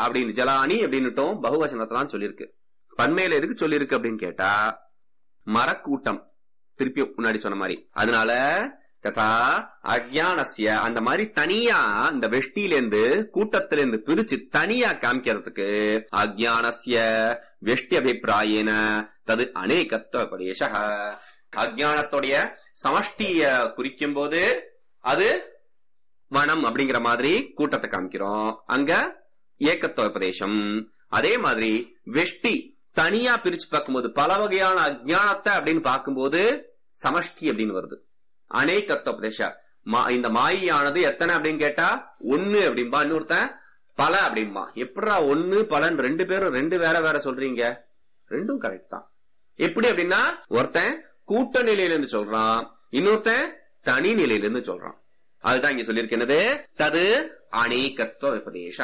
அப்படின்னு ஜலானி அப்படின்னுட்டும் பகுவசனத்தை தான் சொல்லியிருக்கு பன்மையில எதுக்கு சொல்லியிருக்கு அப்படின்னு கேட்டா மரக்கூட்டம் திருப்பி முன்னாடி சொன்ன மாதிரி அதனால ததா அஜானசிய அந்த மாதிரி தனியா இந்த வெஷ்டியில இருந்து கூட்டத்தில இருந்து பிரிச்சு தனியா காமிக்கிறதுக்கு அஜானசிய வெஷ்டி அபிப்பிராயேன தது அநேகத்துவ உபதேச அஜானத்துடைய சமஷ்டிய குறிக்கும் போது அது வனம் அப்படிங்கிற மாதிரி கூட்டத்தை காமிக்கிறோம் அங்க ஏக்கத்துவ உபதேசம் அதே மாதிரி வெஷ்டி தனியா பிரிச்சு பார்க்கும்போது பல வகையான அஜானத்தை அப்படின்னு பார்க்கும்போது சமஷ்டி அப்படின்னு வருது அநேகத்துவ உபதேச மா- இந்த மாயானது எத்தனை அப்படின்னு கேட்டா ஒண்ணு அப்படின்பா இன்னொருத்தன் பல அப்படின்பா எப்படிடா ஒண்ணு பலன் ரெண்டு பேரும் ரெண்டு வேற வேற சொல்றீங்க ரெண்டும் கரெக்ட் தான் எப்படி அப்படின்னா ஒருத்தன் கூட்ட நிலையில இருந்து சொல்றான் இன்னொருத்தன் தனி நிலையில இருந்து சொல்றான் அதுதான் இங்க சொல்லியிருக்கிறது தது அநேகத்துவ உபதேச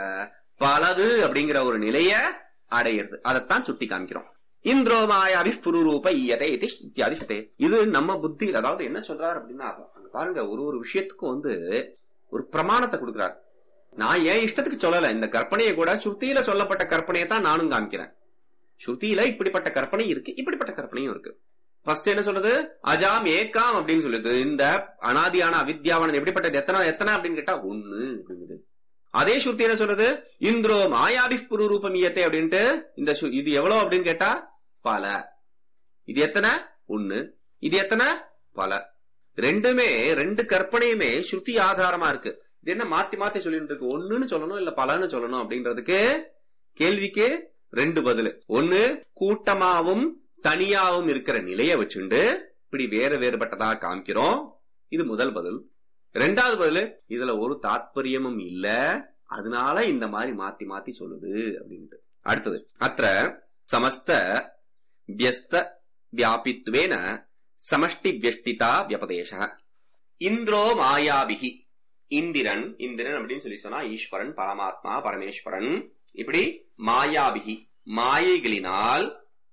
பலது அப்படிங்கிற ஒரு நிலைய அடையிறது அதைத்தான் சுட்டி காமிக்கிறோம் இந்திரோ மாயாவி புருரூப ஈயதே இது இத்தியாதி சதே. இது நம்ம புத்தி அதாவது என்ன சொல்றாரு அப்படின்னா அங்க பாருங்க ஒரு ஒரு விஷயத்துக்கும் வந்து ஒரு பிரமாணத்தை கொடுக்கிறார் நான் ஏன் இஷ்டத்துக்கு சொல்லல இந்த கற்பனையை கூட சுத்தியில சொல்லப்பட்ட கற்பனையை தான் நானும் காமிக்கிறேன் ஸ்ருதியில இப்படிப்பட்ட கற்பனை இருக்கு இப்படிப்பட்ட கற்பனையும் இருக்கு ஃபர்ஸ்ட் என்ன சொல்றது அஜாம் ஏகாம் அப்படின்னு சொல்லுது இந்த அனாதியான அவித்யாவானது எப்படிப்பட்டது எத்தனை எத்தனை அப்படின்னு கேட்டா ஒண்ணு அப்படிங்குது அதே ஸ்ருதி என்ன சொல்றது இந்திரோ மாயாவி புருரூபம் இயத்தை அப்படின்ட்டு இந்த சு- இது எவ்வளவு அப்படின்னு கேட்டா பல இது எத்தனை ஒண்ணு இது எத்தனை பல ரெண்டுமே ரெண்டு கற்பனையுமே ஸ்ருதி ஆதாரமா இருக்கு இது என்ன மாத்தி மாத்தி சொல்லிட்டு இருக்கு ஒண்ணுன்னு சொல்லணும் இல்ல பலன்னு சொல்லணும் அப்படின்றதுக்கு கேள்விக்கு ரெண்டு பதில் ஒண்ணு கூட்டமாவும் தனியாவும் இருக்கிற நிலைய வச்சுண்டு இப்படி வேற வேறுபட்டதா காமிக்கிறோம் இது முதல் பதில் ரெண்டாவது பதில் இதுல ஒரு தாத்பரியமும் இல்ல அதனால இந்த மாதிரி மாத்தி மாத்தி சொல்லுது அப்படின்ட்டு அடுத்தது அத்த சமஸ்த வியஸ்த வியாபித்வேன சமஷ்டி வியஷ்டிதா வியபதேச இந்திரோ மாயாபிகி இந்திரன் இந்திரன் அப்படின்னு சொல்லி சொன்னா ஈஸ்வரன் பரமாத்மா பரமேஸ்வரன் இப்படி மாயாபிகி மாயைகளினால்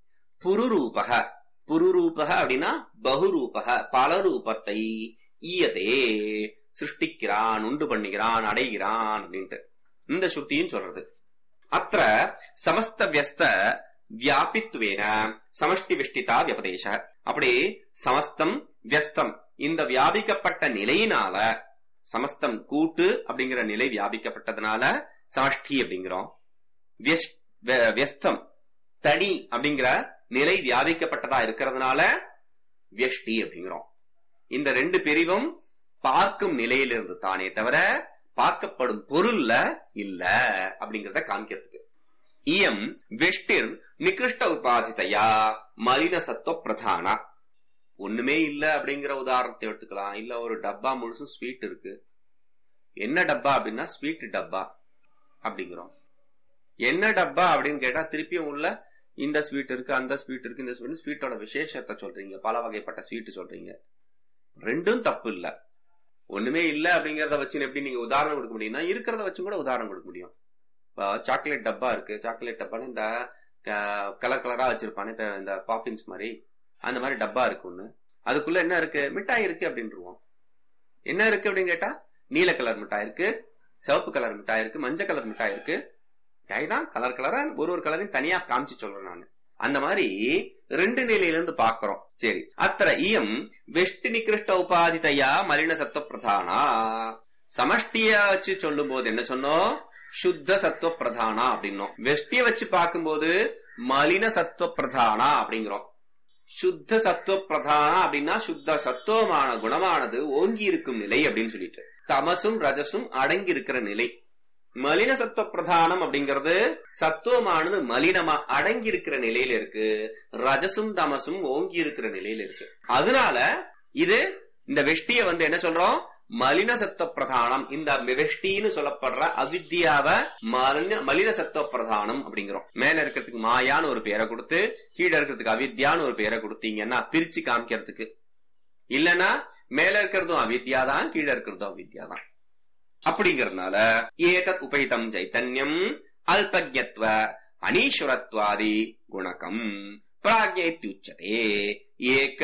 புருரூபக புருரூபக அப்படின்னா பகுரூபக பல ரூபத்தை ஈயதே சிருஷ்டிக்கிறான் உண்டு பண்ணுகிறான் அடைகிறான் அப்படின்ட்டு இந்த ஸ்ருதியும் சொல்றது அத்த சமஸ்த வியஸ்த வியாபித்துவேன சமஷ்டி விஷ்டிதா வியபதேச அப்படி சமஸ்தம் வியஸ்தம் இந்த வியாபிக்கப்பட்ட நிலையினால சமஸ்தம் கூட்டு அப்படிங்கிற நிலை வியாபிக்கப்பட்டதுனால சமஷ்டி அப்படிங்கிறோம் வியஸ்- வே- வியஸ்தம் தனி அப்படிங்கிற நிலை வியாபிக்கப்பட்டதா இருக்கிறதுனால வியஷ்டி அப்படிங்கிறோம் இந்த ரெண்டு பிரிவும் பார்க்கும் நிலையிலிருந்து தானே தவிர பார்க்கப்படும் பொருள்ல இல்ல அப்படிங்கறத காமிக்கிறதுக்கு இயம் வெஷ்டிர் நிகிருஷ்ட உபாதிதையா மலின சத்துவ பிரதானா ஒண்ணுமே இல்ல அப்படிங்கிற உதாரணத்தை எடுத்துக்கலாம் இல்ல ஒரு டப்பா முழுசும் ஸ்வீட் இருக்கு என்ன டப்பா அப்படின்னா ஸ்வீட் டப்பா அப்படிங்கிறோம் என்ன டப்பா அப்படின்னு கேட்டா திருப்பியும் உள்ள இந்த ஸ்வீட் இருக்கு அந்த ஸ்வீட் இருக்கு இந்த ஸ்வீட் ஸ்வீட்டோட விசேஷத்தை சொல்றீங்க பல வகைப்பட்ட ஸ்வீட் சொல்றீங்க ரெண்டும் தப்பு இல்ல ஒண்ணுமே இல்ல அப்படிங்கறத வச்சு எப்படி நீங்க உதாரணம் கொடுக்க முடியும்னா இருக்கிறத வச்சு கூட உதாரணம் கொடுக்க முடியும் இப்போ சாக்லேட் டப்பா இருக்கு சாக்லேட் டப்பான்னு இந்த கலர் கலரா வச்சிருப்பானே இப்ப இந்த பாப்பின்ஸ் மாதிரி அந்த மாதிரி டப்பா இருக்கு ஒண்ணு அதுக்குள்ள என்ன இருக்கு மிட்டாய் இருக்கு அப்படின்ருவோம் என்ன இருக்கு அப்படின்னு கேட்டா நீல கலர் மிட்டாய் இருக்கு சிவப்பு கலர் மிட்டாய் இருக்கு மஞ்சள் கலர் மிட்டாய் இருக்கு மிட்டாய் தான் கலர் கலரா ஒரு ஒரு கலரையும் தனியா காமிச்சு சொல்றேன் நான் அந்த மாதிரி ரெண்டு நிலையில இருந்து பாக்குறோம் சரி அத்திர இயம் வெஷ்டி நிகிருஷ்ட உபாதிதையா மலின சத்துவ பிரதானா சமஷ்டிய வச்சு சொல்லும் போது என்ன சொன்னோம் சுத்த சத்துவ பிரதானா அப்படின்னோம் வெஷ்டிய வச்சு பார்க்கும்போது மலின சத்துவ பிரதானா அப்படிங்கிறோம் சுத்த சத்துவ பிரதானா அப்படின்னா சுத்த சத்துவமான குணமானது ஓங்கி இருக்கும் நிலை அப்படின்னு சொல்லிட்டு தமசும் ரஜசும் அடங்கி இருக்கிற நிலை மலின சத்துவ பிரதானம் அப்படிங்கிறது சத்துவமானது மலினமா அடங்கி இருக்கிற நிலையில இருக்கு ரஜசும் தமசும் ஓங்கி இருக்கிற நிலையில இருக்கு அதனால இது இந்த வெஷ்டிய வந்து என்ன சொல்றோம் மலின சத்துவ பிரதானம் இந்த வெஷ்டின்னு சொல்லப்படுற அவித்யாவ மலின மலின சத்துவ பிரதானம் அப்படிங்கிறோம் மேல இருக்கிறதுக்கு மாயான்னு ஒரு பேரை கொடுத்து கீழே இருக்கிறதுக்கு அவித்யான்னு ஒரு பேரை கொடுத்தீங்கன்னா பிரிச்சு காமிக்கிறதுக்கு இல்லனா மேல இருக்கிறதும் அவித்யா தான் கீழே இருக்கிறதும் அவித்யா தான் அப்படிங்கறதுனால ஏதத் உபைதம் சைத்தன்யம் அல்பஜத்வ அனீஸ்வரத்வாதி குணகம் பிராஜ்யத்யுச்சதே ஏக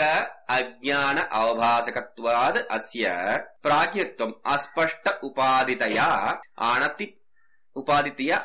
அஜான அவபாசகத்வாத் அஸ்ய பிராஜ்யத்வம் அஸ்பஷ்ட உபாதிதயா ஆனத்தி உபாதித்தய